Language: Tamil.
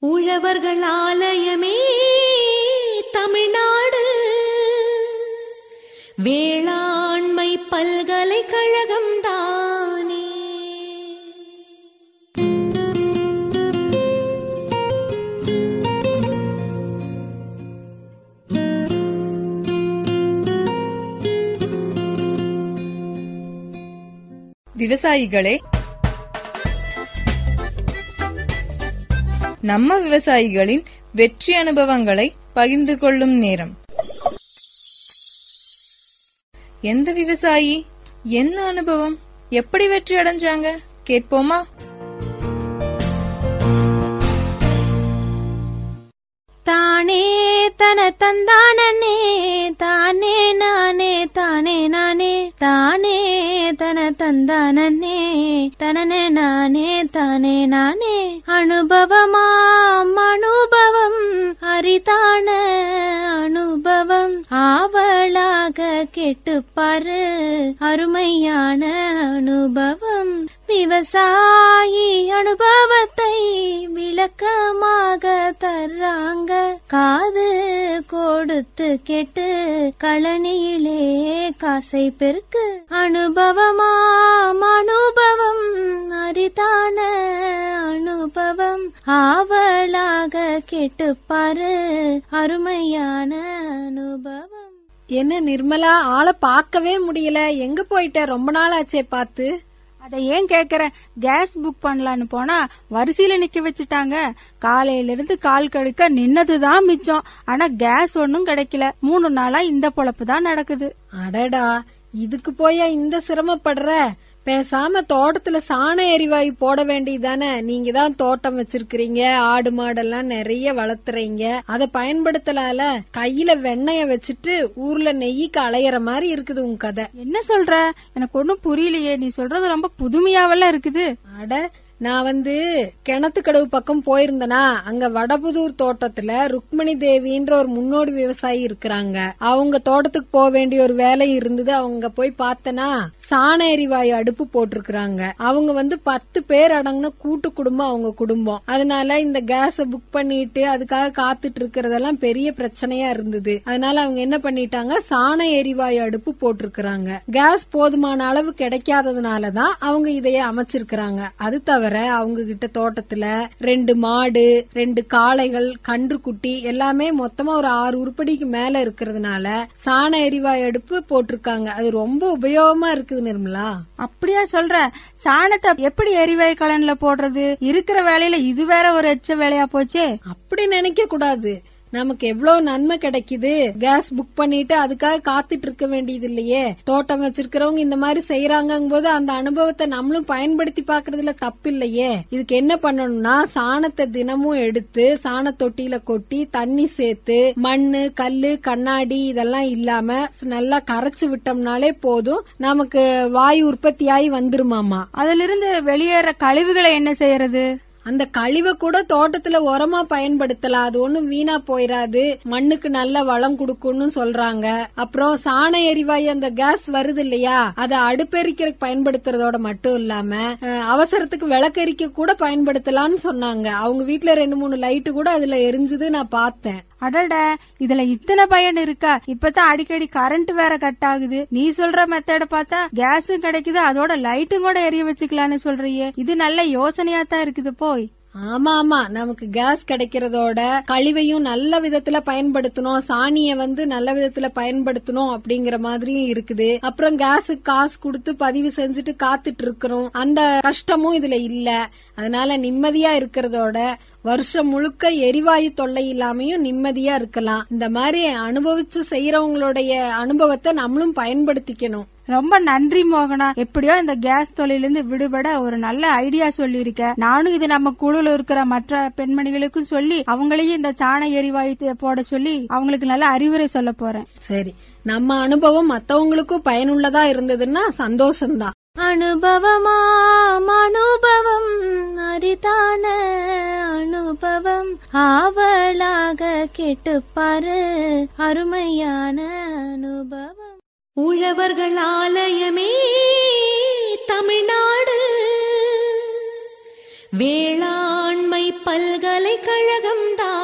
உழவர்கள் ஆலயமே தமிழ்நாடு வேளாண்மை பல்கலைக்கழகம் தானே விவசாயிகளே நம்ம விவசாயிகளின் வெற்றி அனுபவங்களை பகிர்ந்து கொள்ளும் நேரம் எந்த விவசாயி என்ன அனுபவம் எப்படி வெற்றி அடைஞ்சாங்க கேட்போமா தானே தன தந்தானே தானே நானே தானே நானே தானே தன தந்தானே தனனே நானே தானே நானே அனுபவமாம் அனுபவம் அரிதான அனுபவம் ஆவலாக கேட்டுப்பாரு அருமையான அனுபவம் விவசாயி அனுபவத்தை விளக்கமாக தர்றாங்க காது கொடுத்து கேட்டு கழனியிலே காசை பெருக்கு அனுபவமாம் அனுபவம் அரிதான அனுபவம் ஆவலாக கேட்டுப்பாரு அருமையான அனுபவம் என்ன நிர்மலா ஆளை பார்க்கவே முடியல எங்க போயிட்ட ரொம்ப நாள் ஆச்சே பார்த்து அதை ஏன் கேக்குற கேஸ் புக் பண்ணலான்னு போனா வரிசையில நிக்க வச்சுட்டாங்க காலையில இருந்து கால் கடுக்க நின்னதுதான் மிச்சம் ஆனா கேஸ் ஒன்னும் கிடைக்கல மூணு நாளா இந்த பொழப்பு தான் நடக்குது அடடா இதுக்கு போயா இந்த சிரமப்படுற பேசாம தோட்டத்துல சாண எரிவாயு போட வேண்டியதானே நீங்க தான் தோட்டம் வச்சிருக்கிறீங்க ஆடு மாடெல்லாம் நிறைய வளர்த்துறீங்க அதை பயன்படுத்தலால கையில வெண்ணெய வச்சுட்டு ஊர்ல நெய்யிக்கு அலையற மாதிரி இருக்குது உன் கதை என்ன சொல்ற எனக்கு ஒன்னும் புரியலையே நீ சொல்றது ரொம்ப புதுமையாவெல்லாம் இருக்குது அட நான் வந்து கிணத்துக்கடவு பக்கம் போயிருந்தனா அங்க வடபுதூர் தோட்டத்துல ருக்மணி தேவின்ற ஒரு முன்னோடி விவசாயி இருக்கிறாங்க அவங்க தோட்டத்துக்கு போக வேண்டிய ஒரு வேலை இருந்தது அவங்க போய் பார்த்தனா சாண எரிவாயு அடுப்பு போட்டிருக்கிறாங்க அவங்க வந்து பத்து பேர் அடங்கின கூட்டு குடும்பம் அவங்க குடும்பம் அதனால இந்த கேஸ புக் பண்ணிட்டு அதுக்காக காத்துட்டு இருக்கிறதெல்லாம் பெரிய பிரச்சனையா இருந்தது அதனால அவங்க என்ன பண்ணிட்டாங்க சாண எரிவாயு அடுப்பு போட்டிருக்கிறாங்க கேஸ் போதுமான அளவு கிடைக்காததுனாலதான் அவங்க இதைய அமைச்சிருக்கிறாங்க அது தவிர அவங்க கிட்ட தோட்டத்துல ரெண்டு மாடு ரெண்டு காளைகள் கன்று குட்டி எல்லாமே மொத்தமா ஒரு ஆறு உருப்படிக்கு மேல இருக்கிறதுனால சாண எரிவாயு அடுப்பு போட்டிருக்காங்க அது ரொம்ப உபயோகமா இருக்குது நிர்மலா அப்படியா சொல்ற சாணத்தை எப்படி எரிவாயு கலன்ல போடுறது இருக்கிற வேலையில இது வேற ஒரு எச்ச வேலையா போச்சே அப்படி நினைக்க கூடாது நமக்கு எவ்வளவு நன்மை கிடைக்குது கேஸ் புக் பண்ணிட்டு அதுக்காக காத்துட்டு இருக்க வேண்டியது இல்லையே தோட்டம் வச்சிருக்கிறவங்க இந்த மாதிரி செய்யறாங்க போது அந்த அனுபவத்தை நம்மளும் பயன்படுத்தி பாக்குறதுல தப்பு இல்லையே இதுக்கு என்ன பண்ணணும்னா சாணத்தை தினமும் எடுத்து சாண தொட்டியில கொட்டி தண்ணி சேர்த்து மண்ணு கல்லு கண்ணாடி இதெல்லாம் இல்லாம நல்லா கரைச்சு விட்டோம்னாலே போதும் நமக்கு வாயு உற்பத்தியாகி வந்துருமாமா அதுல இருந்து வெளியேற கழிவுகளை என்ன செய்யறது அந்த கழிவை கூட தோட்டத்துல உரமா பயன்படுத்தலாம் அது ஒண்ணும் வீணா போயிராது மண்ணுக்கு நல்ல வளம் கொடுக்கும்னு சொல்றாங்க அப்புறம் சாண எரிவாயு அந்த கேஸ் வருது இல்லையா அதை அடுப்பெரிக்கிறதுக்கு பயன்படுத்துறதோட மட்டும் இல்லாம அஹ், அவசரத்துக்கு விளக்கெரிக்க கூட பயன்படுத்தலாம்னு சொன்னாங்க அவங்க வீட்ல ரெண்டு மூணு லைட்டு கூட அதுல எரிஞ்சுது நான் பார்த்தேன் அடட இதுல இத்தனை பயன் இருக்கா இப்பதான் அடிக்கடி கரண்ட் வேற கட் ஆகுது நீ சொல்ற மெத்தட பார்த்தா கேஸும் கிடைக்குது அதோட லைட்டும் கூட எரிய வச்சுக்கலாம்னு சொல்றியே இது நல்ல யோசனையா தான் இருக்குது போய் ஆமா ஆமா நமக்கு கேஸ் கிடைக்கிறதோட கழிவையும் நல்ல விதத்துல பயன்படுத்தணும் சாணிய வந்து நல்ல விதத்துல பயன்படுத்தணும் அப்படிங்கிற மாதிரியும் இருக்குது அப்புறம் கேஸுக்கு காசு கொடுத்து பதிவு செஞ்சுட்டு காத்துட்டு இருக்கிறோம் அந்த கஷ்டமும் இதுல இல்ல அதனால நிம்மதியா இருக்கிறதோட வருஷம் முழுக்க எரிவாயு தொல்லை இல்லாமையும் நிம்மதியா இருக்கலாம் இந்த மாதிரி அனுபவிச்சு செய்யறவங்களுடைய அனுபவத்தை நம்மளும் பயன்படுத்திக்கணும் ரொம்ப நன்றி மோகனா எப்படியோ இந்த கேஸ் தொழிலிருந்து விடுபட ஒரு நல்ல ஐடியா சொல்லியிருக்க நானும் இது நம்ம குழுல இருக்கிற மற்ற பெண்மணிகளுக்கும் சொல்லி அவங்களையும் இந்த சாண எரிவாயு போட சொல்லி அவங்களுக்கு நல்ல அறிவுரை சொல்ல போறேன் சரி நம்ம அனுபவம் மத்தவங்களுக்கும் பயனுள்ளதா இருந்ததுன்னா சந்தோஷம்தான் அனுபவமாம் அனுபவம் அரிதான அனுபவம் ஆவலாக கேட்டுப்பாரு அருமையான அனுபவம் உழவர்கள் ஆலயமே தமிழ்நாடு வேளாண்மை பல்கலைக்கழகம் கழகம் தான்